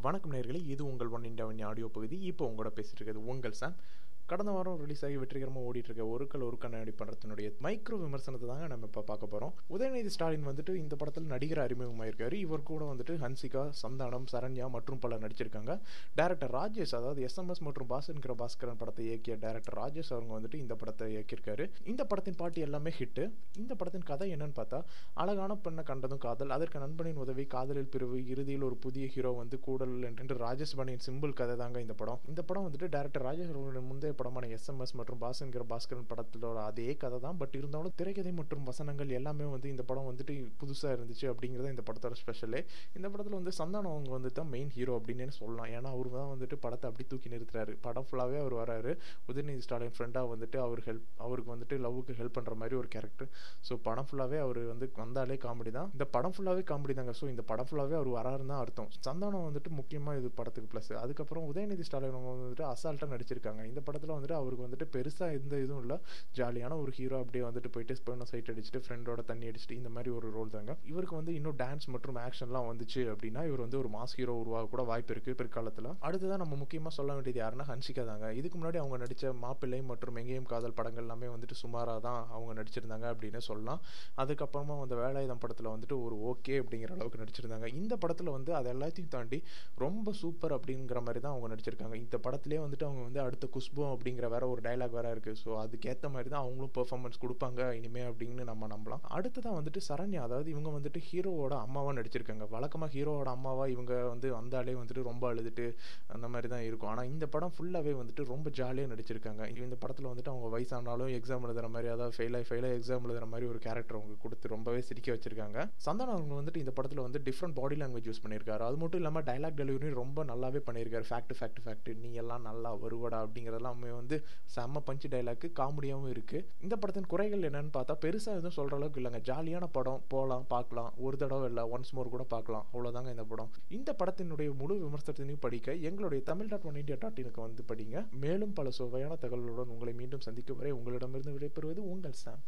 வணக்கம் நேர்களே இது உங்கள் ஒன் இண்டியா ஆடியோ பகுதி இப்போ உங்களோட பேசிட்டு இருக்கிறது உங்கள் சாம் கடந்த வாரம் ரிலீஸ் ஆகி வெற்றிகரமாக ஓடிட்டு இருக்க ஒரு கல் ஒரு கண்ணாடி படத்தினுடைய மைக்ரோ விமர்சனத்தை தாங்க நம்ம இப்போ பார்க்க போகிறோம் உதயநிதி ஸ்டாலின் வந்துட்டு இந்த படத்தில் நடிகர் அறிமுகமாயிருக்காரு இவர் கூட வந்துட்டு ஹன்சிகா சந்தானம் சரண்யா மற்றும் பலர் நடிச்சிருக்காங்க டேரக்டர் ராஜேஷ் அதாவது எஸ்எம்எஸ் மற்றும் பாசன்கிற பாஸ்கரன் படத்தை இயக்கிய டேரக்டர் ராஜேஷ் அவங்க வந்துட்டு இந்த படத்தை இயக்கியிருக்காரு இந்த படத்தின் பாட்டு எல்லாமே ஹிட்டு இந்த படத்தின் கதை என்னன்னு பார்த்தா அழகான பெண்ணை கண்டதும் காதல் அதற்கு நண்பனின் உதவி காதலில் பிரிவு இறுதியில் ஒரு புதிய ஹீரோ வந்து கூடல் என்று ராஜேஷ் பணியின் சிம்பிள் கதை தாங்க இந்த படம் இந்த படம் வந்துட்டு டேரக்டர் ராஜேஷ் அவர்களுடைய முந்தைய படமான எஸ்எம்எஸ் மற்றும் பாசன்கிற பாஸ்கரன் படத்தோட அதே கதை தான் பட் இருந்தாலும் திரைக்கதை மற்றும் வசனங்கள் எல்லாமே வந்து இந்த படம் வந்துட்டு புதுசாக இருந்துச்சு அப்படிங்கிறத இந்த படத்தோட ஸ்பெஷலே இந்த படத்தில் வந்து சந்தானம் அவங்க வந்து தான் மெயின் ஹீரோ அப்படின்னு சொல்லலாம் ஏன்னா அவர் தான் வந்துட்டு படத்தை அப்படி தூக்கி நிறுத்துறாரு படம் ஃபுல்லாகவே அவர் வராரு உதயநிதி ஸ்டாலின் ஃப்ரெண்டாக வந்துட்டு அவர் ஹெல்ப் அவருக்கு வந்துட்டு லவ்வுக்கு ஹெல்ப் பண்ணுற மாதிரி ஒரு கேரக்டர் ஸோ படம் ஃபுல்லாகவே அவர் வந்து வந்தாலே காமெடி தான் இந்த படம் ஃபுல்லாகவே காமெடி தாங்க ஸோ இந்த படம் ஃபுல்லாகவே அவர் வராருன்னு தான் அர்த்தம் சந்தானம் வந்துட்டு முக்கியமாக இது படத்துக்கு ப்ளஸ் அதுக்கப்புறம் உதயநிதி ஸ்டாலின் அவங்க வந்துட்டு அசால்ட்டாக நடிச்சிருக்காங்க இந்த படத்தில் வந்துட்டு அவருக்கு வந்துட்டு பெருசாக எந்த இதுவும் இல்லை ஜாலியான ஒரு ஹீரோ அப்படியே வந்துட்டு போயிட்டு ஸ்பெண்ணை சைட் அடிச்சுட்டு ஃப்ரெண்டோட தண்ணி அடிச்சுட்டு இந்த மாதிரி ஒரு ரோல் தாங்க இவருக்கு வந்து இன்னும் டான்ஸ் மற்றும் ஆக்ஷன்லாம் வந்துச்சு அப்படின்னா இவர் வந்து ஒரு மாஸ் ஹீரோ உருவாக கூட வாய்ப்பு இருக்குது பிற்காலத்தில் அடுத்ததான் நம்ம முக்கியமாக சொல்ல வேண்டியது யாருன்னா ஹன்சிகா தாங்க இதுக்கு முன்னாடி அவங்க நடித்த மாப்பிள்ளை மற்றும் எங்கேயும் காதல் படங்கள் எல்லாமே வந்துட்டு சுமாராக தான் அவங்க நடிச்சிருந்தாங்க அப்படின்னு சொல்லலாம் அதுக்கப்புறமா அந்த வேலாயுதம் படத்தில் வந்துட்டு ஒரு ஓகே அப்படிங்கிற அளவுக்கு நடிச்சிருந்தாங்க இந்த படத்தில் வந்து அது எல்லாத்தையும் தாண்டி ரொம்ப சூப்பர் அப்படிங்கிற மாதிரி தான் அவங்க நடிச்சிருக்காங்க இந்த படத்திலே வந்துட்டு அவங்க வந்து அடுத்த குஷ்பு அப்படிங்கிற வேற ஒரு டைலாக் வேற இருக்குது ஸோ அதுக்கேற்ற மாதிரி தான் அவங்களும் பெர்ஃபார்மன்ஸ் கொடுப்பாங்க இனிமே அப்படின்னு நம்ம நம்பலாம் அடுத்ததான் வந்துட்டு சரண்யா அதாவது இவங்க வந்துட்டு ஹீரோவோட அம்மாவாக நடிச்சிருக்காங்க வழக்கமாக ஹீரோவோட அம்மாவா இவங்க வந்து வந்தாலே வந்துட்டு ரொம்ப அழுதுட்டு அந்த மாதிரி தான் இருக்கும் ஆனால் இந்த படம் ஃபுல்லாகவே வந்துட்டு ரொம்ப ஜாலியாக நடிச்சிருக்காங்க இந்த படத்தில் வந்துட்டு அவங்க வயசானாலும் எக்ஸாம் எழுதுற மாதிரி அதாவது ஃபெயிலாக ஃபெயிலாக எக்ஸாம் எழுதுற மாதிரி ஒரு கேரக்டர் அவங்க கொடுத்து ரொம்பவே சிரிக்க வச்சிருக்காங்க சந்தானம் அவங்க வந்துட்டு இந்த படத்தில் வந்து டிஃப்ரெண்ட் பாடி லாங்குவேஜ் யூஸ் பண்ணியிருக்காரு அது மட்டும் இல்லாமல் டைலாக் டெலிவரி ரொம்ப நல்லாவே பண்ணியிருக்காரு ஃபேக்ட் ஃபேக்ட் ஃபேக்ட் நீ எல்லாம் நல்லா வருவடா அப்படிங்கிறதெல்லாம் வந்து செம்ம பஞ்சு டைலாக்கு காமெடியாகவும் இருக்குது இந்த படத்தின் குறைகள் என்னன்னு பார்த்தா பெருசாக எதுவும் சொல்கிற அளவுக்கு இல்லைங்க ஜாலியான படம் போகலாம் பார்க்கலாம் ஒரு தடவை இல்லை ஒன்ஸ் மோர் கூட பார்க்கலாம் அவ்வளோதாங்க இந்த படம் இந்த படத்தினுடைய முழு விமர்சனத்தினையும் படிக்க எங்களுடைய Tamil dot one India dot இனுக்கு வந்து படிங்க மேலும் பல சுவையான தகவல்களுடன் உங்களை மீண்டும் சந்திக்கும் வரை உங்களிடமிருந்து விடைபெறுவது உங்கள் சாம்